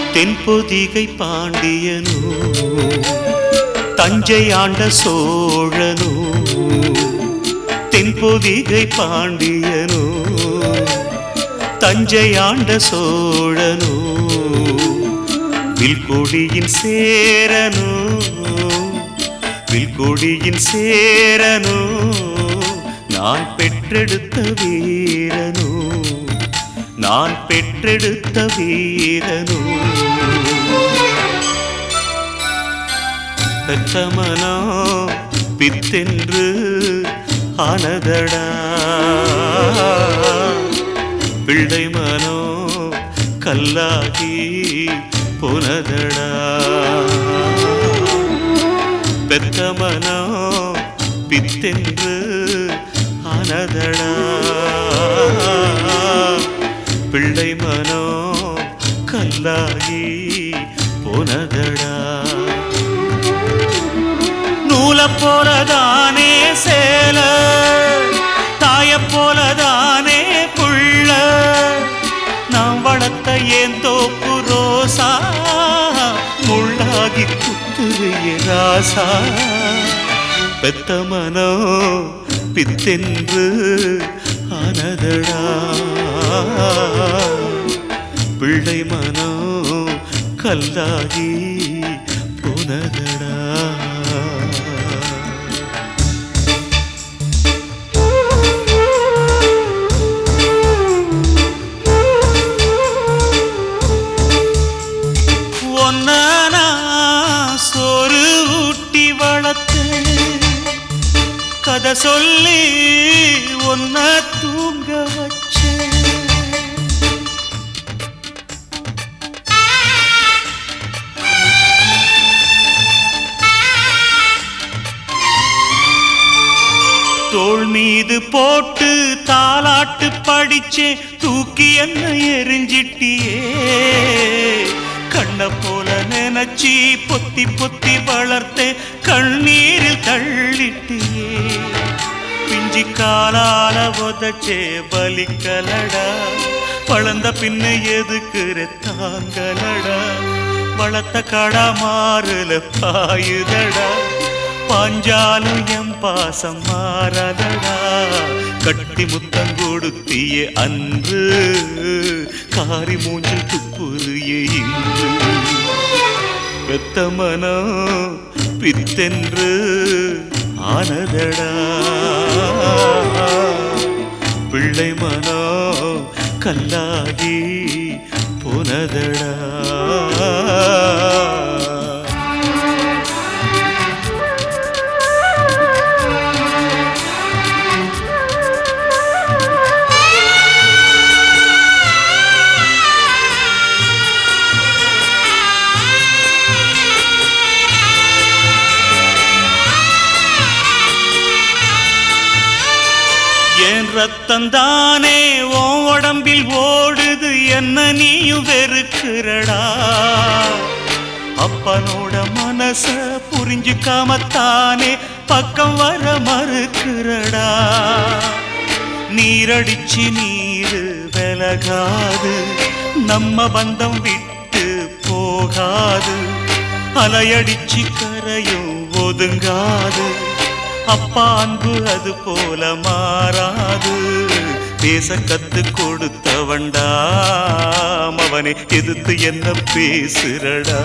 தென்பொதிகை பாண்டியனோ தஞ்சை ஆண்ட சோழனோ தென்பொதிகை பாண்டியனோ தஞ்சை ஆண்ட சோழனோ வில்கொடியின் சேரனோ வில்கொடியின் சேரனோ நான் பெற்றெடுத்த வீரனோ நான் பெற்றெடுத்த வீரனோ பெத்தமனோ பித்தென்று ஆனதடா பிள்ளை மனோ கல்லாகி போனதடா பெத்தமனோ பித்தென்று ஆனதடா பிள்ளை மனோ கல்லாகி போனதடா நூல போலதானே சேல தாய போலதானே புள்ள நாம் வளர்த்த ஏன் தோப்பு ரோசா முள்ளாகி குத்துறிய ராசா பெத்த மனோ பித்தென்று ஆனதடா பிள்ளை மனோ கல்லாகி போனதடா ஒன்ன நான் சோறு ஊட்டி வளர்த்து கதை சொல்லி ஒன்ன தூங்க வச்சேன் தோள் மீது போட்டு தாலாட்டு படிச்சே தூக்கி என்ன எரிஞ்சிட்டியே கண்ண போல நினைச்சி பொத்தி பொத்தி வளர்த்தே கண்ணீரில் தள்ளிட்டியே பிஞ்சி காலால உதச்சே பலிக்கலடா வளர்ந்த பின்ன எதுக்கு தாங்கலடா வளர்த்த கடா மாறுல பாயுதடா பாஞ்சாலும் எம் பாசம் மாறதடா கட்டி முத்தம் கொடுத்திய அன்று காரி மூஞ்சில் துப்புரிய இன்று பெத்த மனோ பித்தென்று ஆனதடா பிள்ளை மனோ கல்லாகி போனதடா என் ரத்தம் தானே உன் உடம்பில் ஓடுது என்ன நீயும் வெறுக்கிறடா அப்பனோட மனச புரிஞ்சுக்காமத்தானே பக்கம் வர மறுக்கிறடா நீரடிச்சு நீரு விலகாது நம்ம பந்தம் விட்டு போகாது அலையடிச்சு கரையும் ஒதுங்காது அப்பா அன்பு அது போல மாறாது பேச கத்து கொடுத்தவண்டாம் அவனை எதிர்த்து என்ன பேசுறடா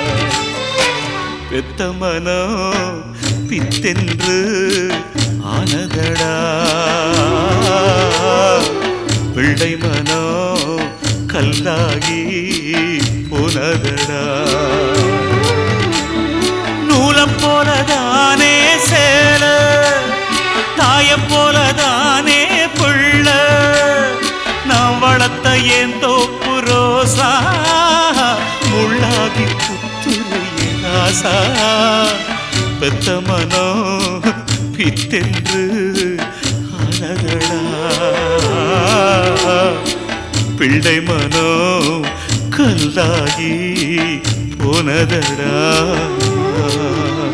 பெத்த மனோ பித்தென்று ஆனதடா பிள்ளை மனோ கல்லாகி போனதடா நூலம் போலதானே சேல தாயம் போலதானே புள்ள நாம் வளர்த்த ஏன் தோப்பு ரோசா முள்ளாகி புத்துரிய ஆசா பெத்த மனோ பித்தென்று ஆனதடா பிள்ளை மனோ கல்லாகி போனதடா